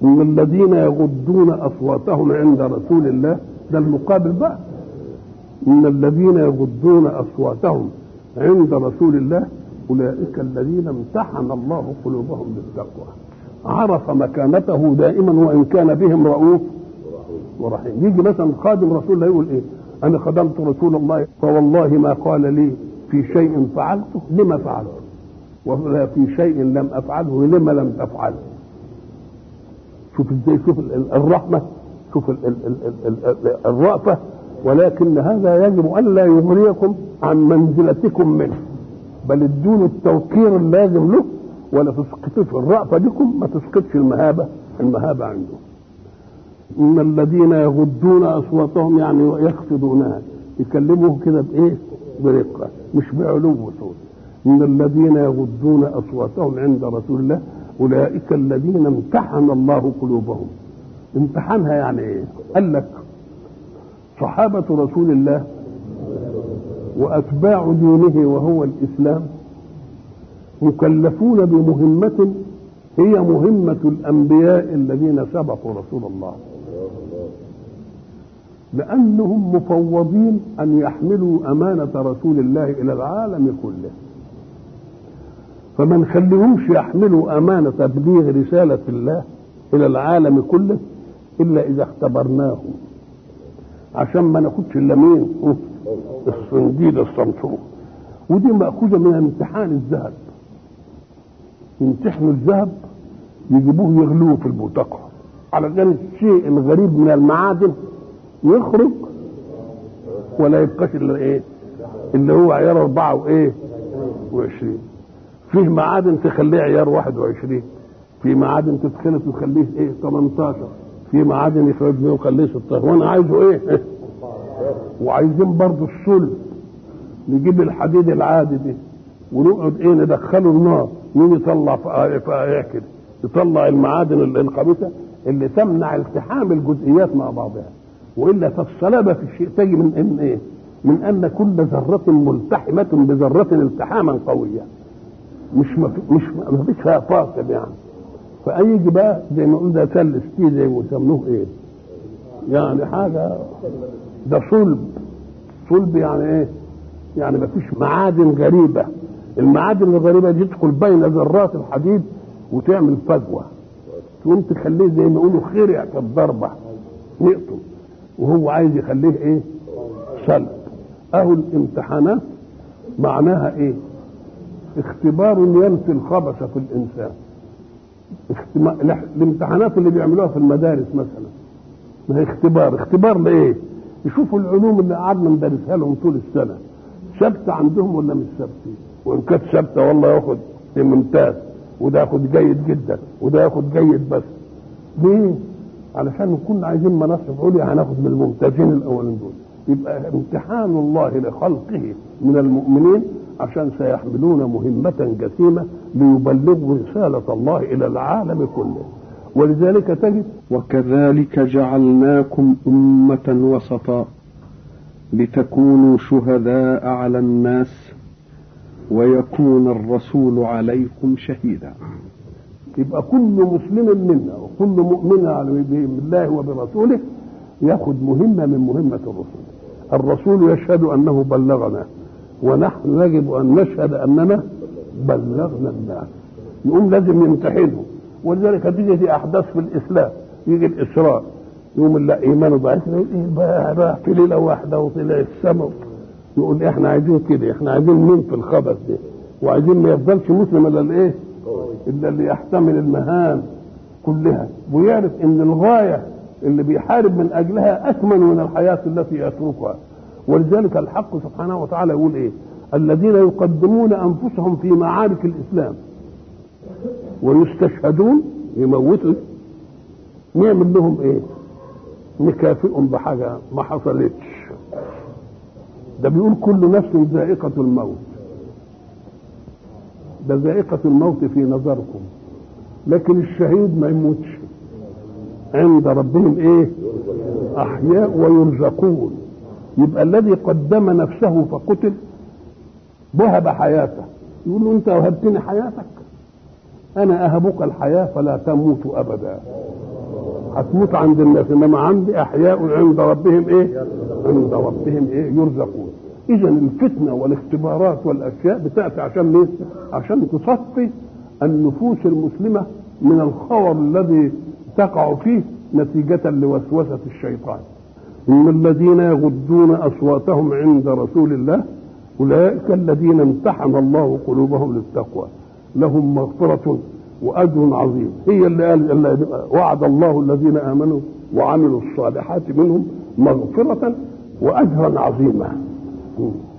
ان الذين يغضون اصواتهم عند رسول الله ده المقابل بقى ان الذين يغضون اصواتهم عند رسول الله اولئك الذين امتحن الله قلوبهم بالتقوى عرف مكانته دائما وان كان بهم رؤوف ورحيم يجي مثلا خادم رسول الله يقول ايه انا خدمت رسول الله فوالله ما قال لي في شيء فعلته لما فعلته ولا في شيء لم افعله لما لم تفعله شوف ازاي شوف الرحمه شوف الرأفه ولكن هذا يجب الا يغنيكم عن منزلتكم منه بل ادون التوقير اللازم له ولا تسقطش الرأفه بكم ما تسقطش المهابه المهابه عنده ان الذين يغضون اصواتهم يعني يخفضونها يكلموه كده بايه؟ برقه مش بعلو صوت ان الذين يغضون اصواتهم عند رسول الله اولئك الذين امتحن الله قلوبهم امتحانها يعني ايه؟ قال لك صحابه رسول الله واتباع دينه وهو الاسلام مكلفون بمهمه هي مهمه الانبياء الذين سبقوا رسول الله لأنهم مفوضين أن يحملوا أمانة رسول الله إلى العالم كله فما نخليهمش يحملوا أمانة تبليغ رسالة الله إلى العالم كله إلا إذا اختبرناهم عشان ما ناخدش إلا مين الصنديد الصنطور ودي مأخوذة من امتحان الذهب يمتحنوا الذهب يجيبوه يغلوه في البوتقة على الشيء الغريب من المعادن يخرج ولا يبقاش الا ايه اللي هو عيار أربعة وإيه وعشرين فيه معادن تخليه عيار واحد وعشرين في معادن تتخلط وتخليه ايه 18 في معادن يخرج منه ويخليه 16 وانا عايزه ايه وعايزين برضه الصلب نجيب الحديد العادي دي ونقعد ايه ندخله النار يجي يطلع في كده يطلع المعادن الخبيثه اللي تمنع التحام الجزئيات مع بعضها والا فالصلابه في الشيء تجي من ان ايه؟ من ان كل ذره ملتحمه بذره التحاما قويا مش ما مش ما فيش فيها فاصل يعني فايجي بقى زي ما قلنا تل ستي زي ما يسموه ايه؟ يعني حاجه ده صلب صلب يعني ايه؟ يعني ما فيش معادن غريبه المعادن الغريبه دي تدخل بين ذرات الحديد وتعمل فجوه تقوم تخليه زي ما يقولوا خرع في الضربه نقطه وهو عايز يخليه ايه سلب اهو الامتحانات معناها ايه اختبار ينفي الخبث في الانسان الامتحانات اللي بيعملوها في المدارس مثلا ما هي اختبار اختبار لايه يشوفوا العلوم اللي قعدنا ندرسها لهم طول السنه ثابته عندهم ولا مش ثابته وان كانت ثابته والله ياخد في ممتاز وده ياخد جيد جدا وده ياخد جيد بس ليه علشان نكون عايزين مناصب عليا هناخد من الممتازين الاولين دول يبقى امتحان الله لخلقه من المؤمنين عشان سيحملون مهمة جسيمة ليبلغوا رسالة الله إلى العالم كله ولذلك تجد وكذلك جعلناكم أمة وسطا لتكونوا شهداء على الناس ويكون الرسول عليكم شهيدا يبقى كل مسلم منا وكل مؤمن على بالله وبرسوله ياخذ مهمة من مهمة الرسول الرسول يشهد أنه بلغنا ونحن يجب أن نشهد أننا بلغنا الناس يقوم لازم يمتحنه ولذلك تيجي في أحداث في الإسلام يجي الإسراء يقوم لا إيمانه ضعيف إيه بقى راح في ليلة واحدة وطلع السماء يقول إحنا عايزين كده إحنا عايزين مين في الخبث ده وعايزين ما يفضلش مسلم إلا الإيه؟ إلا اللي يحتمل المهام كلها ويعرف إن الغاية اللي بيحارب من أجلها أثمن من الحياة التي يتركها ولذلك الحق سبحانه وتعالى يقول ايه الذين يقدمون انفسهم في معارك الاسلام ويستشهدون يموتوا نعمل لهم ايه نكافئهم بحاجه ما حصلتش ده بيقول كل نفس ذائقة الموت ده ذائقة الموت في نظركم لكن الشهيد ما يموتش عند ربهم ايه احياء ويرزقون يبقى الذي قدم نفسه فقتل وهب حياته يقول له انت وهبتني حياتك انا اهبك الحياه فلا تموت ابدا هتموت عند الناس انما عندي احياء عند ربهم ايه عند ربهم ايه يرزقون اذا الفتنه والاختبارات والاشياء بتاتي عشان ايه عشان تصفي النفوس المسلمه من الخور الذي تقع فيه نتيجه لوسوسه الشيطان ان الذين يغضون اصواتهم عند رسول الله اولئك الذين امتحن الله قلوبهم للتقوى لهم مغفره واجر عظيم هي اللي قال اللي وعد الله الذين امنوا وعملوا الصالحات منهم مغفره واجرا عظيما